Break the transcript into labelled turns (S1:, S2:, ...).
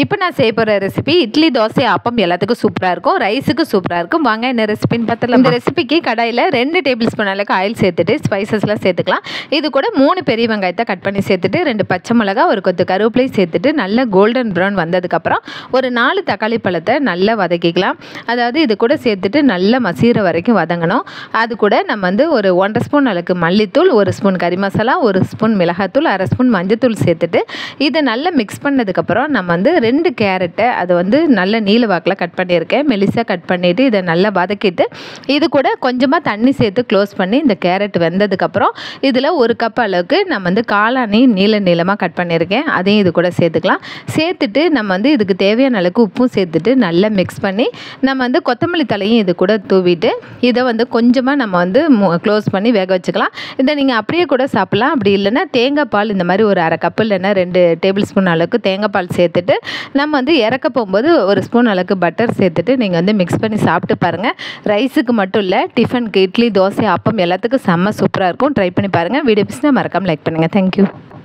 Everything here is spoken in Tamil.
S1: இப்போ நான் செய்ய போகிற ரெசிபி இட்லி தோசை ஆப்பம் எல்லாத்துக்கும் சூப்பராக இருக்கும் ரைஸுக்கு சூப்பராக இருக்கும் வாங்க என்ன ரெசிபின்னு பார்த்துலாம் இந்த ரெசிபிக்கு கடாயில் ரெண்டு டேபிள் ஸ்பூன் அளவுக்கு ஆயில் சேர்த்துட்டு ஸ்பைசஸ்லாம் சேர்த்துக்கலாம் இது கூட மூணு பெரிய வெங்காயத்தை கட் பண்ணி சேர்த்துட்டு ரெண்டு பச்சை மிளகா ஒரு கொத்து கருவேப்பிலை சேர்த்துட்டு நல்ல கோல்டன் ப்ரௌன் வந்ததுக்கப்புறம் ஒரு நாலு தக்காளி பழத்தை நல்லா வதக்கிக்கலாம் அதாவது இது கூட சேர்த்துட்டு நல்லா மசீர வரைக்கும் வதங்கணும் அது கூட நம்ம வந்து ஒரு ஒன்றரை ஸ்பூன் அளவுக்கு மல்லித்தூள் ஒரு ஸ்பூன் கறி மசாலா ஒரு ஸ்பூன் மிளகாத்தூள் அரை ஸ்பூன் மஞ்சத்தூள் சேர்த்துட்டு இதை நல்லா மிக்ஸ் பண்ணதுக்கப்புறம் நம்ம வந்து ரெண்டு கேரட்டை அதை வந்து நல்ல நீல வாக்கில் கட் பண்ணியிருக்கேன் மெலிசாக கட் பண்ணிவிட்டு இதை நல்லா வதக்கிட்டு இது கூட கொஞ்சமாக தண்ணி சேர்த்து க்ளோஸ் பண்ணி இந்த கேரட் வெந்ததுக்கப்புறம் இதில் ஒரு கப் அளவுக்கு நம்ம வந்து காளானி நீல நீளமாக கட் பண்ணியிருக்கேன் அதையும் இது கூட சேர்த்துக்கலாம் சேர்த்துட்டு நம்ம வந்து இதுக்கு தேவையான அளவுக்கு உப்பும் சேர்த்துட்டு நல்லா மிக்ஸ் பண்ணி நம்ம வந்து கொத்தமல்லி தலையும் இது கூட தூவிட்டு இதை வந்து கொஞ்சமாக நம்ம வந்து க்ளோஸ் பண்ணி வேக வச்சுக்கலாம் இதை நீங்கள் அப்படியே கூட சாப்பிட்லாம் அப்படி இல்லைன்னா தேங்காய் பால் இந்த மாதிரி ஒரு அரை கப்பு இல்லைன்னா ரெண்டு டேபிள் ஸ்பூன் அளவுக்கு தேங்காய் பால் சேர்த்துட்டு நம்ம வந்து இறக்க போகும்போது ஒரு ஸ்பூன் அளவுக்கு பட்டர் சேர்த்துட்டு நீங்கள் வந்து மிக்ஸ் பண்ணி சாப்பிட்டு பாருங்கள் ரைஸுக்கு மட்டும் இல்லை டிஃபனுக்கு இட்லி தோசை அப்பம் எல்லாத்துக்கும் செம்ம சூப்பராக இருக்கும் ட்ரை பண்ணி பாருங்கள் வீடியோ பிஸ்னா மறக்காமல் லைக் பண்ணுங்கள் தேங்க்யூ